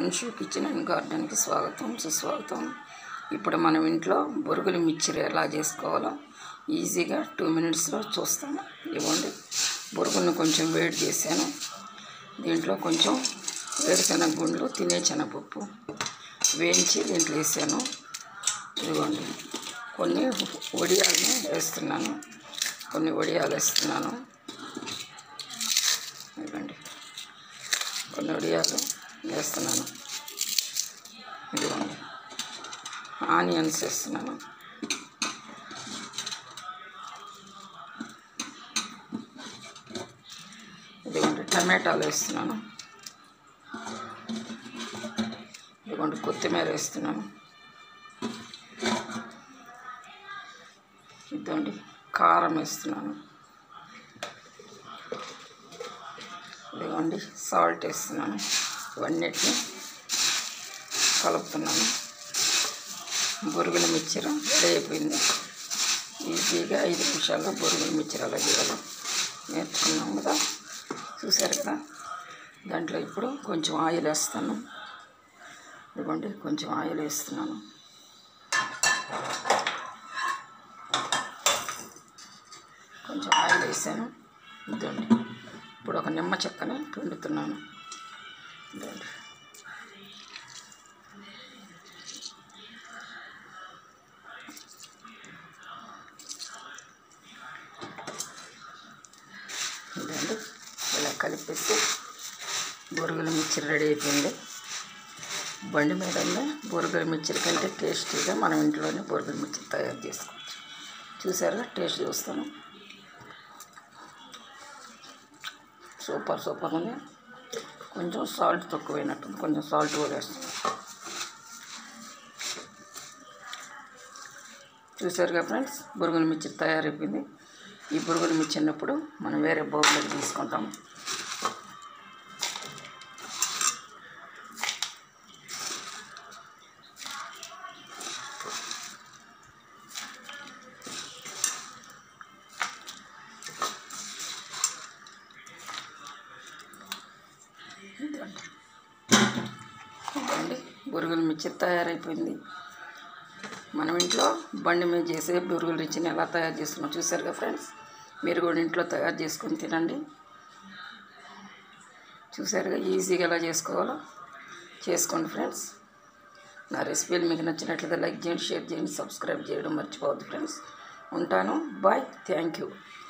Anshu kitchen and గార్డెన్కి స్వాగతం సుస్వాగతం ఇప్పుడు మనం ఇంట్లో బొరుగులు మిక్చర్ ఎలా చేసుకోవాలో ఈజీగా టూ మినిట్స్లో చూస్తాము ఇవ్వండి బొరుగులను కొంచెం వేడి చేశాను దీంట్లో కొంచెం వేరుశనగ గుండ్లు తినే శనగపప్పు వేయించి దీంట్లో వేసాను ఇదిగోండి కొన్ని వడియాలని వేస్తున్నాను కొన్ని వడియాలు వేస్తున్నాను ఇదిగోండి కొన్ని వడియాలు వేస్తున్నాను ఇదిగోండి ఆనియన్స్ వేస్తున్నాను ఇదిగోండి టమాటాలు వేస్తున్నాను ఇదిగోండి కొత్తిమీర వేస్తున్నాను ఇదిగోండి కారం వేస్తున్నాను ఇదిగోండి సాల్ట్ వేస్తున్నాను ఇవన్నిటిని కలుపుతున్నాను బొరుగుల మిక్చర్ రెడీ అయిపోయింది ఈజీగా ఐదు నిమిషాల్లో బొరుగుల మిక్చర్ అలా చేయాలి నేర్చుకున్నాం కదా చూసారు కదా దాంట్లో ఇప్పుడు కొంచెం ఆయిల్ వేస్తాను ఇదిగోండి కొంచెం ఆయిల్ వేస్తున్నాను కొంచెం ఆయిల్ వేసాను ఇదండి ఇప్పుడు ఒక నిమ్మ చెక్కని పిండుతున్నాను ఇదండి ఇదండి ఇలా కలిపేసి బొరుగుల మిక్చర్ రెడీ అయిపోయింది బండి మీద బొరుగుల మిక్చర్ కంటే టేస్టీగా మనం ఇంట్లోనే బొరుగుల మిక్చర్ తయారు చేసుకోవచ్చు చూసారా టేస్ట్ చూస్తాను సూపర్ సూపర్ ఉంది కొంచెం సాల్ట్ తక్కువైనట్టుంది కొంచెం సాల్ట్ కూడా వేస్తాను చూసారుగా ఫ్రెండ్స్ బురుగుల మిర్చి తయారైపోయింది ఈ బురుగుల మిర్చి ఉన్నప్పుడు మనం వేరే బౌల్లోకి తీసుకుంటాం ఇదిగోండి ఇదిగోండి బురుగుల మిర్చి తయారైపోయింది మనం ఇంట్లో బండి మీద చేసే బురుగుల రుచిని ఎలా తయారు చేస్తున్నాం చూసారుగా ఫ్రెండ్స్ మీరు కూడా ఇంట్లో తయారు చేసుకొని తినండి చూసారుగా ఈజీగా ఎలా చేసుకోవాలో చేసుకోండి ఫ్రెండ్స్ నా రెసిపీలు మీకు నచ్చినట్లయితే లైక్ చేయండి షేర్ చేయండి సబ్స్క్రైబ్ చేయడం మర్చిపోవద్దు ఫ్రెండ్స్ ఉంటాను బాయ్ థ్యాంక్ యూ